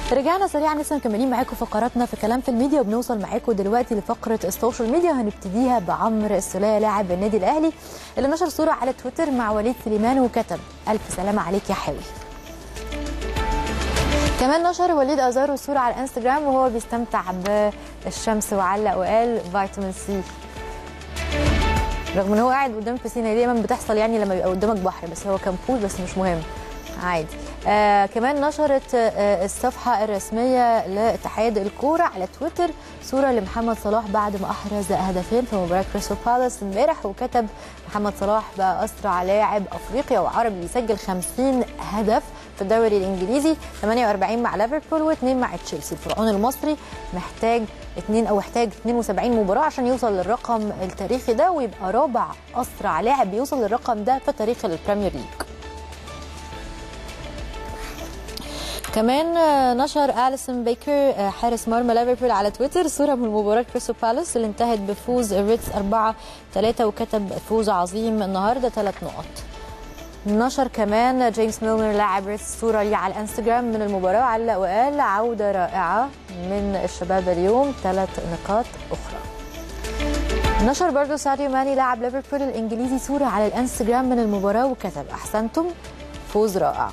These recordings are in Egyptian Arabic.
رجعنا سريعا لسه مكملين معاكم فقراتنا في كلام في الميديا وبنوصل معاكم دلوقتي لفقره السوشيال ميديا هنبتديها بعمرو السوليه لاعب النادي الاهلي اللي نشر صوره على تويتر مع وليد سليمان وكتب الف سلامه عليك يا حاوي كمان نشر وليد ازارو صوره على الانستجرام وهو بيستمتع بالشمس وعلق وقال فيتامين سي رغم ان هو قاعد قدام بسينه دايما بتحصل يعني لما يبقى قدامك بحر بس هو كان بول بس مش مهم عادي آه كمان نشرت آه الصفحة الرسمية لاتحاد الكورة على تويتر صورة لمحمد صلاح بعد ما أحرز هدفين في مباراة كريستال بالاس امبارح وكتب محمد صلاح بقى أسرع لاعب أفريقيا وعربي يسجل 50 هدف في الدوري الإنجليزي 48 مع ليفربول و2 مع تشيلسي الفرعون المصري محتاج اثنين او احتاج 72 مباراه عشان يوصل للرقم التاريخي ده ويبقى رابع اسرع لاعب يوصل للرقم ده في تاريخ البريمير ليج كمان نشر اليسون بيكر حارس مرمى ليفربول على تويتر صوره من مباراه كريستال بالاس اللي انتهت بفوز الريدز 4 3 وكتب فوز عظيم النهارده ثلاث نقط نشر كمان جيمس ميلنر لاعب ريدز صوره ليه على الانستجرام من المباراه وعلق وقال عوده رائعه من الشباب اليوم ثلاث نقاط اخرى نشر برضو ساديو ماني لاعب ليفربول الانجليزي صوره على الانستجرام من المباراه وكتب احسنتم فوز رائع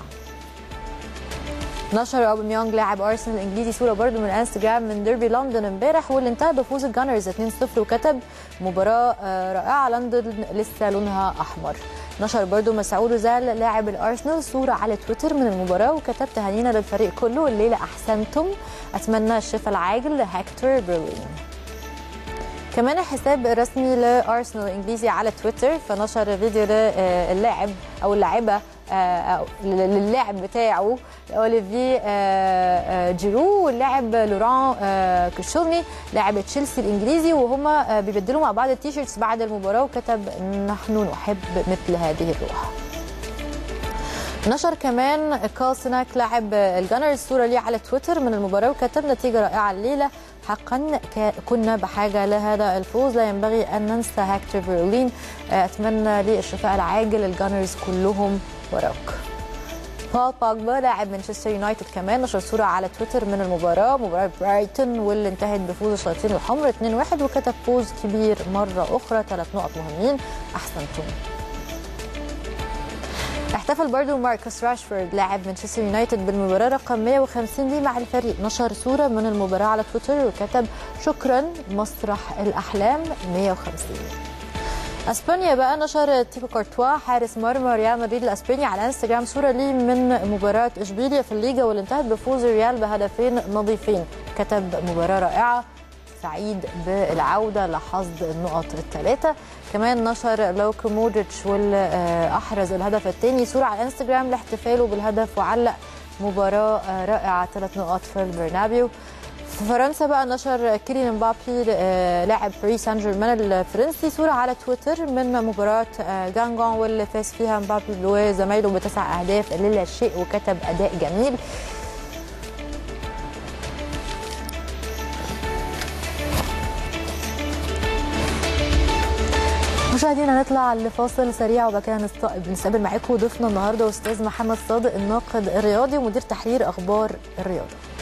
نشر اوباميونج لاعب ارسنال الانجليزي صوره برضو من انستجرام من ديربي لندن امبارح واللي انتهى بفوز الجانرز 2-0 وكتب مباراه رائعه لندن لسه لونها احمر نشر برضو مسعود زال لاعب الارسنال صوره على تويتر من المباراه وكتب تهانينا للفريق كله الليله احسنتم اتمنى الشفاء العاجل لهكتور برلين كمان الحساب الرسمي لارسنال الانجليزي على تويتر فنشر فيديو للاعب او اللاعبه للاعب بتاعه اوليفي جيرو واللاعب لوران كوشولني لاعب تشيلسي الانجليزي وهما بيبدلوا مع بعض التيشيرتس بعد المباراه وكتب نحن نحب مثل هذه الروح نشر كمان كالسناك لاعب الجانرز صوره ليه على تويتر من المباراه وكتب نتيجه رائعه الليله حقا كنا بحاجه لهذا الفوز لا ينبغي ان ننسى هكتور برلين اتمنى للشفاء العاجل الجانرز كلهم وراك بول باجبا لاعب مانشستر يونايتد كمان نشر صوره على تويتر من المباراه مباراه برايتون واللي انتهت بفوز الشياطين الحمر 2-1 وكتب فوز كبير مره اخرى ثلاث نقط مهمين احسنتم احتفل برضو ماركوس راشفورد لاعب مانشستر يونايتد بالمباراة رقم 150 دي مع الفريق نشر صورة من المباراة على تويتر وكتب شكرا مسرح الأحلام 150 اسبانيا بقى نشر تيبو كورتوا حارس مرمى ريال مدريد الاسباني على انستجرام صوره ليه من مباراه اشبيليا في الليجا واللي انتهت بفوز الريال بهدفين نظيفين كتب مباراه رائعه سعيد بالعوده لحصد النقط الثلاثه كمان نشر لوكو مودريتش واللي احرز الهدف الثاني صوره على الانستجرام لاحتفاله بالهدف وعلق مباراه رائعه ثلاث نقط في البرنابيو في فرنسا بقى نشر كيليان مبابي لاعب باريس سان جيرمان الفرنسي صوره على تويتر من مباراه جانجون واللي فاز فيها مبابي وزمايله بتسع اهداف لا شيء وكتب اداء جميل مشاهدينا نطلع لفاصل سريع وبعد كده نستقبل معاكم ضيفنا النهارده استاذ محمد صادق الناقد الرياضي ومدير تحرير اخبار الرياضه